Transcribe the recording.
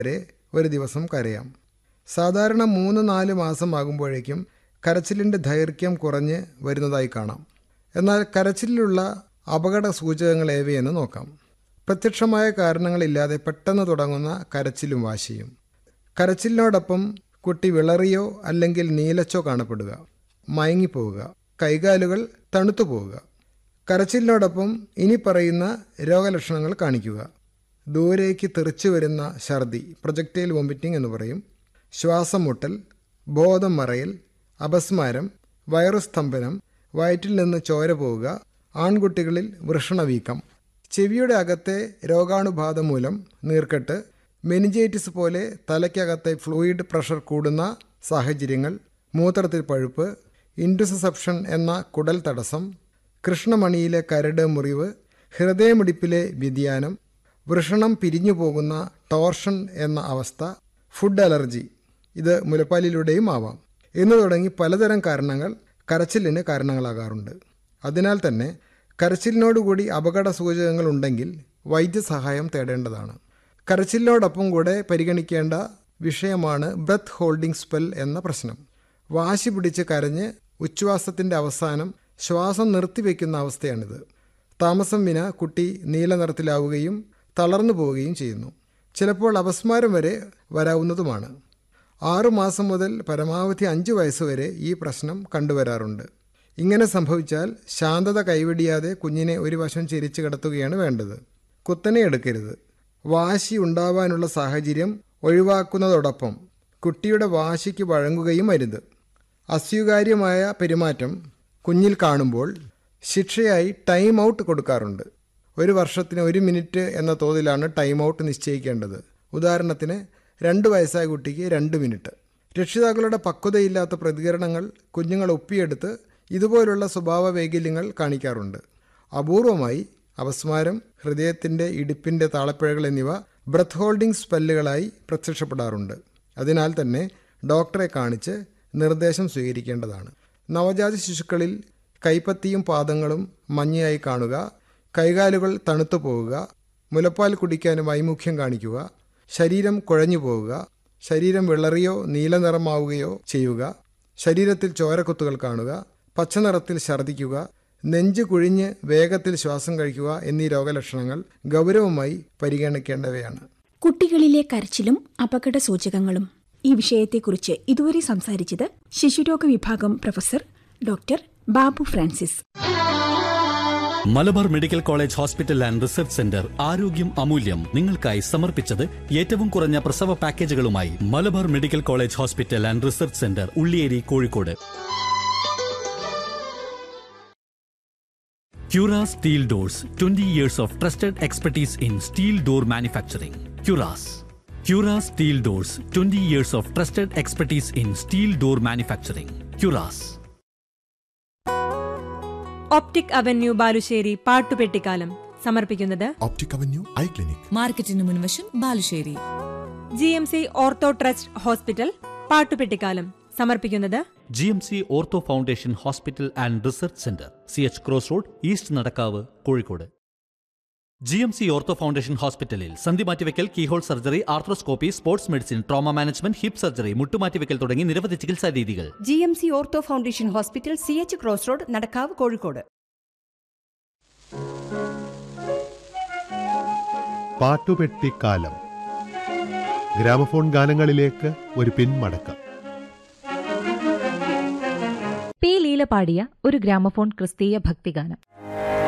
വരെ ഒരു ദിവസം കരയാം സാധാരണ മൂന്ന് നാല് മാസമാകുമ്പോഴേക്കും കരച്ചിലിൻ്റെ ദൈർഘ്യം കുറഞ്ഞ് വരുന്നതായി കാണാം എന്നാൽ കരച്ചിലിലുള്ള അപകട സൂചകങ്ങൾ ഏവയെന്ന് നോക്കാം പ്രത്യക്ഷമായ കാരണങ്ങളില്ലാതെ പെട്ടെന്ന് തുടങ്ങുന്ന കരച്ചിലും വാശിയും കരച്ചിലിനോടൊപ്പം കുട്ടി വിളറിയോ അല്ലെങ്കിൽ നീലച്ചോ കാണപ്പെടുക മയങ്ങിപ്പോവുക കൈകാലുകൾ തണുത്തു പോവുക കരച്ചിലിനോടൊപ്പം ഇനി പറയുന്ന രോഗലക്ഷണങ്ങൾ കാണിക്കുക ദൂരേക്ക് തെറിച്ചു വരുന്ന ഛർദി പ്രൊജക്റ്റൈൽ വോമിറ്റിംഗ് എന്ന് പറയും ശ്വാസം മുട്ടൽ ബോധം മറയൽ അപസ്മാരം വയറുസ്തംഭനം വയറ്റിൽ നിന്ന് ചോര പോവുക ആൺകുട്ടികളിൽ വൃഷണവീക്കം ചെവിയുടെ അകത്തെ രോഗാണുബാധ മൂലം നീർക്കെട്ട് മെനിഞ്ചൈറ്റിസ് പോലെ തലയ്ക്കകത്തെ ഫ്ലൂയിഡ് പ്രഷർ കൂടുന്ന സാഹചര്യങ്ങൾ മൂത്രത്തിൽ പഴുപ്പ് ഇൻഡുസസെപ്ഷൻ എന്ന കുടൽ തടസ്സം കൃഷ്ണമണിയിലെ കരട് മുറിവ് ഹൃദയമിടിപ്പിലെ വ്യതിയാനം വൃഷണം പിരിഞ്ഞു പോകുന്ന ടോർഷൻ എന്ന അവസ്ഥ ഫുഡ് അലർജി ഇത് മുലപ്പാലിലൂടെയും ആവാം എന്ന് തുടങ്ങി പലതരം കാരണങ്ങൾ കരച്ചിലിന് കാരണങ്ങളാകാറുണ്ട് അതിനാൽ തന്നെ കരച്ചിലിനോടുകൂടി അപകട സൂചകങ്ങൾ ഉണ്ടെങ്കിൽ വൈദ്യസഹായം തേടേണ്ടതാണ് കരച്ചിലിനോടൊപ്പം കൂടെ പരിഗണിക്കേണ്ട വിഷയമാണ് ബ്രത്ത് ഹോൾഡിംഗ് സ്പെൽ എന്ന പ്രശ്നം വാശി പിടിച്ച് കരഞ്ഞ് ഉച്ഛ്വാസത്തിൻ്റെ അവസാനം ശ്വാസം നിർത്തിവെക്കുന്ന അവസ്ഥയാണിത് താമസം വിന കുട്ടി നീല നിറത്തിലാവുകയും തളർന്നു പോവുകയും ചെയ്യുന്നു ചിലപ്പോൾ അപസ്മാരം വരെ വരാവുന്നതുമാണ് ആറുമാസം മുതൽ പരമാവധി അഞ്ച് വയസ്സുവരെ ഈ പ്രശ്നം കണ്ടുവരാറുണ്ട് ഇങ്ങനെ സംഭവിച്ചാൽ ശാന്തത കൈവെടിയാതെ കുഞ്ഞിനെ ഒരു വശം ചിരിച്ചു കിടത്തുകയാണ് വേണ്ടത് കുത്തനെ എടുക്കരുത് വാശി ഉണ്ടാവാനുള്ള സാഹചര്യം ഒഴിവാക്കുന്നതോടൊപ്പം കുട്ടിയുടെ വാശിക്ക് വഴങ്ങുകയും അരുത് അസ്വീകാര്യമായ പെരുമാറ്റം കുഞ്ഞിൽ കാണുമ്പോൾ ശിക്ഷയായി ടൈം ഔട്ട് കൊടുക്കാറുണ്ട് ഒരു വർഷത്തിന് ഒരു മിനിറ്റ് എന്ന തോതിലാണ് ടൈം ഔട്ട് നിശ്ചയിക്കേണ്ടത് ഉദാഹരണത്തിന് രണ്ട് വയസ്സായ കുട്ടിക്ക് രണ്ട് മിനിറ്റ് രക്ഷിതാക്കളുടെ പക്വതയില്ലാത്ത പ്രതികരണങ്ങൾ കുഞ്ഞുങ്ങൾ ഒപ്പിയെടുത്ത് ഇതുപോലുള്ള സ്വഭാവ വൈകല്യങ്ങൾ കാണിക്കാറുണ്ട് അപൂർവമായി അപസ്മാരം ഹൃദയത്തിൻ്റെ ഇടിപ്പിൻ്റെ താളപ്പിഴകൾ എന്നിവ ബ്രത്ത് ഹോൾഡിംഗ് സ്പെല്ലുകളായി പ്രത്യക്ഷപ്പെടാറുണ്ട് അതിനാൽ തന്നെ ഡോക്ടറെ കാണിച്ച് നിർദ്ദേശം സ്വീകരിക്കേണ്ടതാണ് നവജാത ശിശുക്കളിൽ കൈപ്പത്തിയും പാദങ്ങളും മഞ്ഞയായി കാണുക കൈകാലുകൾ തണുത്തു പോവുക മുലപ്പാൽ കുടിക്കാനും വൈമുഖ്യം കാണിക്കുക ശരീരം കുഴഞ്ഞു പോവുക ശരീരം വിളറിയോ നീല നിറമാവുകയോ ചെയ്യുക ശരീരത്തിൽ ചോരക്കുത്തുകൾ കാണുക പച്ചനിറത്തിൽ ഛർദ്ദിക്കുക നെഞ്ച് കുഴിഞ്ഞ് വേഗത്തിൽ ശ്വാസം കഴിക്കുക എന്നീ രോഗലക്ഷണങ്ങൾ ഗൗരവമായി പരിഗണിക്കേണ്ടവയാണ് കുട്ടികളിലെ കരച്ചിലും അപകട സൂചകങ്ങളും ഈ വിഷയത്തെക്കുറിച്ച് ഇതുവരെ സംസാരിച്ചത് ശിശുരോഗ വിഭാഗം professor doctor Babu Francis Malabar medical college hospital and research centre ആരോഗ്യം അമൂല്യം നിങ്ങൾക്കായി സമർപ്പിച്ചത് ഏറ്റവും കുറഞ്ഞ പ്രസവ പാക്കേജുകളുമായി Malabar medical college hospital and research centre Ulliyeri Kozhikode Cura Steel Doors 20 years of trusted expertise in steel door manufacturing. Curas. Cura Steel Doors 20 years of trusted expertise in steel door manufacturing. Curas. Optic avenue Balussery പാട്ടുപെട്ടിക്കാലം സമർപ്പിക്കുന്നത് optic avenue eye clinic മാർക്കറ്റിന് മുൻവശം Balussery G M C ortho trust hospital പാട്ടുപെട്ടിക്കാലം സമർപ്പിക്കുന്നത് G M C ortho foundation hospital and research centre C H cross road east Nadakkavu Kozhikode G M C ortho foundation ഹോസ്പിറ്റലിൽ സന്ധി മാറ്റിവെക്കൽ keyhole surgery arthroscopy sports medicine trauma management hip surgery മുട്ടുമാറ്റിവെക്കൽ തുടങ്ങി നിരവധി ചികിത്സാ രീതികൾ G M C ortho foundation hospital C H cross road Nadakkavu Kozhikode പാട്ടുപെട്ടിക്കാലം gramophone ഗാനങ്ങളിലേക്ക് ഒരു പിന്മടക്കം പി ലീല പാടിയ ഒരു ഗ്രാമഫോൺ ക്രിസ്തീയ ഭക്തിഗാനം